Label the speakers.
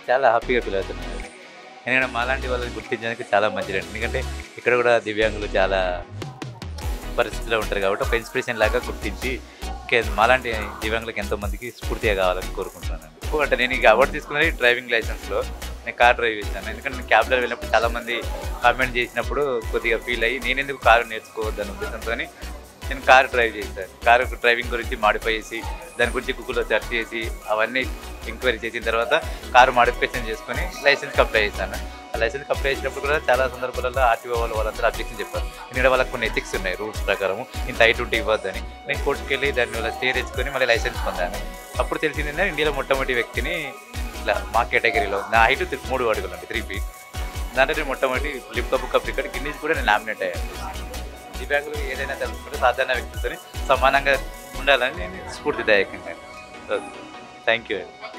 Speaker 1: చాలా హ్యాపీగా ఫీల్ అవుతున్నాను ఎందుకంటే మాలాంటి వాళ్ళని గుర్తించడానికి చాలా మంచిది ఎందుకంటే ఇక్కడ కూడా దివ్యాంగులు చాలా పరిస్థితిలో ఉంటారు కాబట్టి ఒక ఇన్స్పిరేషన్ లాగా గుర్తించి ఇంకా మాలాంటి దివ్యాంగులకు ఎంతో మందికి స్ఫూర్తిగా కావాలని కోరుకుంటున్నాను అంటే నేను ఇక అవార్డు తీసుకున్నది డ్రైవింగ్ లైసెన్స్లో నేను కార్ డ్రైవ్ చేశాను ఎందుకంటే నేను క్యాబ్లో వెళ్ళినప్పుడు చాలామంది కామెంట్ చేసినప్పుడు కొద్దిగా ఫీల్ అయ్యి నేను ఎందుకు కారు నేర్చుకోవద్దని ఉద్దేశంతో నేను కారు డ్రైవ్ చేశాను కారు డ్రైవింగ్ గురించి మాడిఫై చేసి దాని గురించి గూగుల్లో సెర్చ్ చేసి అవన్నీ ఎంక్వైరీ చేసిన తర్వాత కారు మాడిఫికేషన్ చేసుకొని లైసెన్స్కి అప్లై చేశాను ఆ లైసెన్స్కి అప్లై చేసినప్పుడు కూడా చాలా సందర్భాలలో ఆర్టీఓ వాళ్ళు వాళ్ళందరూ అబ్జెక్షన్ చెప్పారు ఎందుకంటే వాళ్ళకి కొన్ని ఎథిక్స్ ఉన్నాయి రూల్స్ ప్రకారం ఇంత హైట్ ఉంటే ఇవ్వద్దని నేను కోర్టుకి వెళ్ళి దాన్ని వల్ల స్టే తెచ్చుకొని మళ్ళీ లైసెన్స్ పొందాను అప్పుడు తెలిసింది ఏంటంటే ఇండియాలో మొట్టమొదటి వ్యక్తిని ఇట్లా మా కేటగిరీలో నా హైట్ మూడు అడుగులు అండి త్రీ ఫీట్ దాంట్లో నేను మొట్టమొదటి లిప్ బుక్ ఆఫ్ రికార్డ్ గిన్నీస్ కూడా నేను నామినేట్ అయ్యాను దివ్యాంగులు ఏదైనా తెలుసుకుంటే సాధారణ వ్యక్తులతో సమానంగా ఉండాలని నేను స్ఫూర్తిదాయకంగా థ్యాంక్ యూ